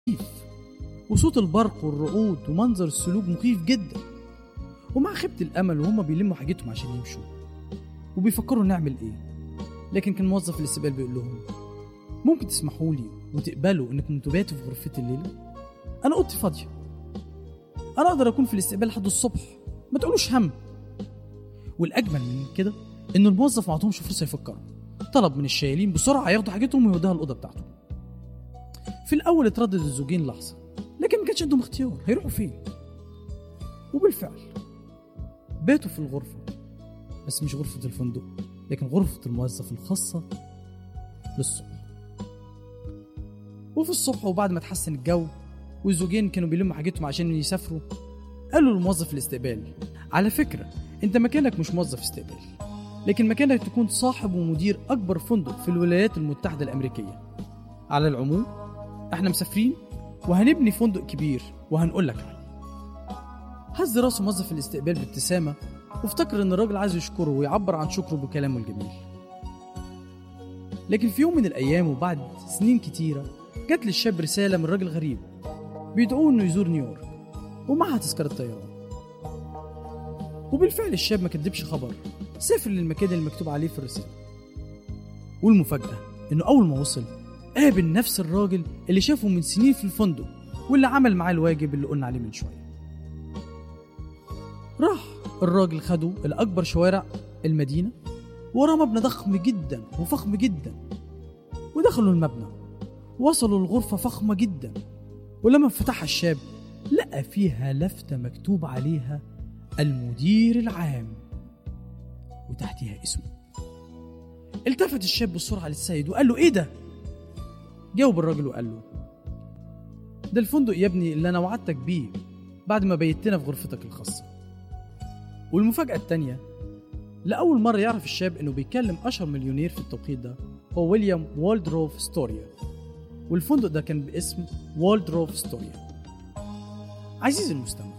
وصوت البرق والرعود ومنظر السلوك مخيف جدا ومع خيبة الأمل وهما بيلموا حاجتهم عشان يمشوا وبيفكروا نعمل إيه لكن كان موظف الاستقبال بيقول لهم ممكن تسمحوا لي وتقبلوا إنكم تباتوا في غرفتي الليلة أنا أوضتي فاضية أنا أقدر أكون في الاستقبال لحد الصبح ما تقولوش هم والأجمل من كده إن الموظف ما عطهمش فرصة يفكروا طلب من الشايلين بسرعة ياخدوا حاجتهم ويودوها الأوضة بتاعته في الأول اتردد الزوجين لحظة لكن ما كانش عندهم اختيار هيروحوا فين وبالفعل باتوا في الغرفة بس مش غرفة الفندق لكن غرفة الموظف الخاصة للصبح وفي الصبح وبعد ما تحسن الجو والزوجين كانوا بيلموا حاجتهم عشان يسافروا قالوا لموظف الاستقبال على فكرة انت مكانك مش موظف استقبال لكن مكانك تكون صاحب ومدير أكبر فندق في الولايات المتحدة الأمريكية على العموم احنا مسافرين وهنبني فندق كبير وهنقول لك عليه هز راسه موظف الاستقبال بابتسامة وافتكر ان الراجل عايز يشكره ويعبر عن شكره بكلامه الجميل لكن في يوم من الايام وبعد سنين كتيرة جات للشاب رسالة من راجل غريب بيدعوه انه يزور نيويورك ومعها تذكرة طيران وبالفعل الشاب ما كدبش خبر سافر للمكان اللي مكتوب عليه في الرسالة والمفاجأة انه اول ما وصل قابل نفس الراجل اللي شافه من سنين في الفندق واللي عمل معاه الواجب اللي قلنا عليه من شوية راح الراجل خده لأكبر شوارع المدينة وراه مبنى ضخم جدا وفخم جدا ودخلوا المبنى وصلوا لغرفة فخمة جدا ولما فتحها الشاب لقى فيها لفتة مكتوب عليها المدير العام وتحتها اسمه التفت الشاب بسرعة للسيد وقال له ايه ده جاوب الراجل وقال له ده الفندق يا ابني اللي انا وعدتك بيه بعد ما بيتنا في غرفتك الخاصة والمفاجأة التانية لأول مرة يعرف الشاب إنه بيكلم أشهر مليونير في التوقيت ده هو ويليام والدروف ستوريا والفندق ده كان باسم والدروف ستوريا عزيزي المستمع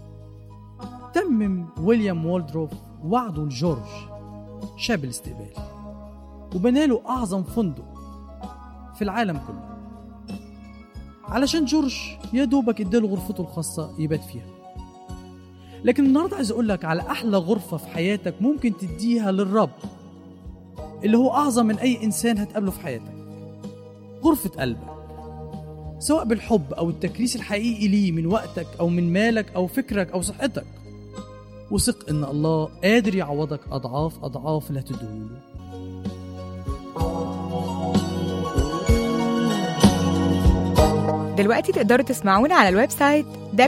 تمم ويليام والدروف وعده لجورج شاب الاستقبال وبناله أعظم فندق في العالم كله علشان جورج يا دوبك اداله غرفته الخاصة يبات فيها لكن النهارده عايز اقول لك على احلى غرفه في حياتك ممكن تديها للرب اللي هو اعظم من اي انسان هتقابله في حياتك غرفه قلبك سواء بالحب او التكريس الحقيقي ليه من وقتك او من مالك او فكرك او صحتك وثق ان الله قادر يعوضك اضعاف اضعاف اللي هتديهوله دلوقتي تقدروا تسمعونا على الويب سايت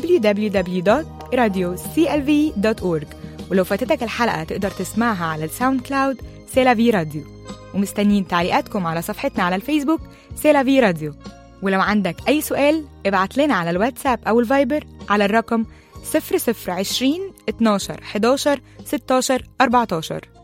www.radioclv.org ولو فاتتك الحلقة تقدر تسمعها على الساوند كلاود سيلافي راديو ومستنيين تعليقاتكم على صفحتنا على الفيسبوك سيلافي راديو ولو عندك أي سؤال ابعت لنا على الواتساب أو الفايبر على الرقم 0020 12 11 16 14